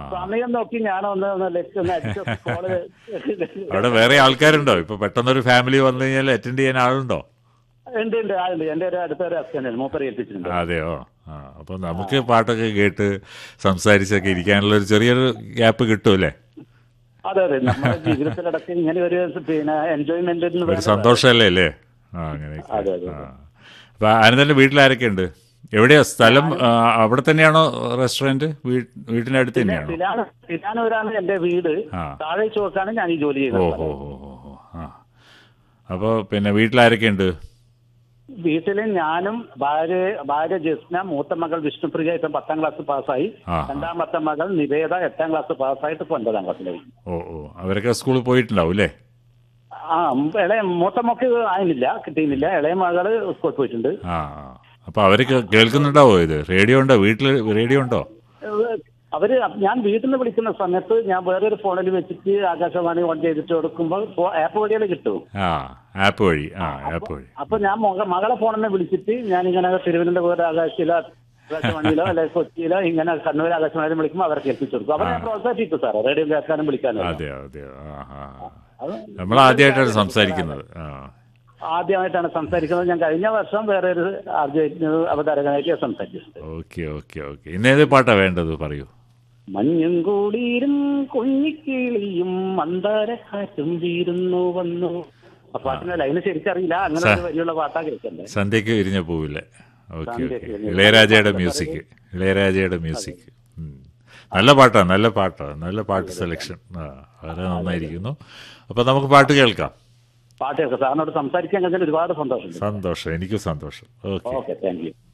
സമയം നോക്കി ഞാനൊന്ന് ഒന്ന് ലെഫ്റ്റ് ഒന്ന് അടിച്ചു കോള് അവിടെ വേറെ ആൾക്കാരുണ്ടോ ഇപ്പൊ പെട്ടെന്നൊരു ഫാമിലി വന്നു കഴിഞ്ഞാൽ അറ്റൻഡ് ചെയ്യാൻ ആളുണ്ടോ ഉണ്ട് ഉണ്ട് ആളുണ്ട് എന്റെ ഒരു അടുത്ത ഒരു അച്ഛനാണ് മൂപ്പർ ഏൽപ്പിച്ചിട്ടുണ്ട് അതെയോ ആ അപ്പൊ നമുക്ക് പാട്ടൊക്കെ കേട്ട് സംസാരിച്ചൊക്കെ ഇരിക്കാനുള്ള ഒരു ചെറിയൊരു ഗ്യാപ്പ് കിട്ടുമല്ലേ അതെ അതെ നമ്മുടെ ജീവിതത്തിലടക്കം ഇങ്ങനെ ഒരു പിന്നെ എൻജോയ്മെന്റ് ഒരു സന്തോഷമല്ലേ അല്ലേ ആ അങ്ങനെ അതെ, അതെ, ആ അപ്പൊ ആനന്ദന്റെ വീട്ടിൽ ആരൊക്കെ ഉണ്ട് എവിടെയാ സ്ഥലം ആ, അവിടെ തന്നെയാണോ റെസ്റ്റോറന്റ് വീട്ടിന്റെ അടുത്ത് തന്നെയാണോ തിലാന തിലാനൂരാണ് എന്റെ വീട് ആ. താഴെ ചുവക്കാണ് ഞാൻ ഈ ജോലി ഓ ചെയ്യുന്നത് ഓ ഓ ഓ ഓ ആ അപ്പോൾ പിന്നെ വീട്ടിൽ ആരൊക്കെ ഉണ്ട് വീട്ടില് ഞാനും ഭാര്യ ഭാര്യ ജസ്ന മൂത്ത മകൾ വിഷ്ണുപ്രിയ ഇപ്പം പത്താം ക്ലാസ് പാസ്സായി ആ. രണ്ടാമത്തെ മകൾ നിവേദ എട്ടാം ക്ലാസ് പാസ്സായിട്ട് ഇപ്പൊ ഒൻപതാം ക്ലാസ്സിലായി ഓ ഓ അവരൊക്കെ സ്കൂളിൽ പോയിട്ടുണ്ടാവും അല്ലേ ആ ഇളയ മൂത്ത മക്ക് ആയില്ല കിട്ടിയില്ല ഇളയ മകള് സ്കൂളിൽ പോയിട്ടുണ്ട് ആ ആ. അപ്പൊ അവരൊക്കെ കേൾക്കുന്നുണ്ടാവോ ഇത് റേഡിയോ ഉണ്ടോ വീട്ടിൽ റേഡിയോ ഉണ്ടോ ഏഹ് അവര് ഞാൻ വീട്ടിൽ നിന്ന് വിളിക്കുന്ന സമയത്ത് ഞാൻ വേറൊരു ഫോണിൽ വെച്ചിട്ട് ആകാശവാണി ഓൺ ചെയ്തിട്ട് കൊടുക്കുമ്പോൾ ആപ്പ് വഴിയാണ് കിട്ടും ആ ആപ്പ് വഴി ആ ആപ്പ് വഴി അപ്പൊ ഞാൻ മക- മകളെ ഫോണിൽ നിന്ന് വിളിച്ചിട്ട് ഞാൻ ഇങ്ങനെ തിരുവനന്തപുരം ആകാശിലോ ആകാശവാണിയിലോ അല്ലെങ്കിൽ കൊച്ചിയിലോ ഇങ്ങനെ കണ്ണൂർ ആകാശവാണിയിലും വിളിക്കുമ്പോൾ അവർക്ക് ഏൽപ്പിച്ചു കൊടുക്കും അവരെ ഞാൻ പ്രോത്സാഹിപ്പിക്കും സാറേ റേഡിയോ കേൾക്കാനും വിളിക്കാനും അതെ അതെ ആ ആ ആ. അത് നമ്മൾ ആദ്യമായിട്ടാണ് സംസാരിക്കുന്നത് ആ ആദ്യമായിട്ടാണ് സംസാരിക്കുന്നത് ഞാൻ കഴിഞ്ഞ വർഷം വേറെ ഒരു ആർജ അവതാരകനായിട്ട് സംസാരിച്ചത് ഓക്കെ ഓക്കെ ഓക്കെ ഇന്നേത് പാട്ടാ വേണ്ടത് പറയൂ മഞ്ഞും കൂടിയിരും കുഞ്ഞിക്കിളിയും മന്ദാരക്കാറ്റും വീരുന്നു വന്നു ആ പാട്ടിന്റെ ലൈന് ശരിക്കറിയില്ല അങ്ങനെ ഒരു വരിയുള്ള പാട്ടാ കേൾക്കണ്ടേ സന്ധ്യക്ക് വിരിഞ്ഞ പോവില്ലേ ഓക്കെ സന്ധ്യയ്ക്ക് ഓക്കെ വിരിഞ്ഞ ഇളയരാജയുടെ മ്യൂസിക് ഇളയരാജയുടെ മ്യൂസിക് ഉം. നല്ല പാട്ടാ നല്ല പാട്ടാ നല്ല പാട്ട് സെലക്ഷൻ ആ വളരെ നന്നായിരിക്കുന്നു അപ്പൊ നമുക്ക് പാട്ട് കേൾക്കാം പാട്ട് കേൾക്കാം സാറിനോട് സംസാരിക്കാൻ കഴിഞ്ഞാൽ ഒരുപാട് സന്തോഷം സന്തോഷം എനിക്കും സന്തോഷം ഓക്കെ ഓക്കെ താങ്ക് യു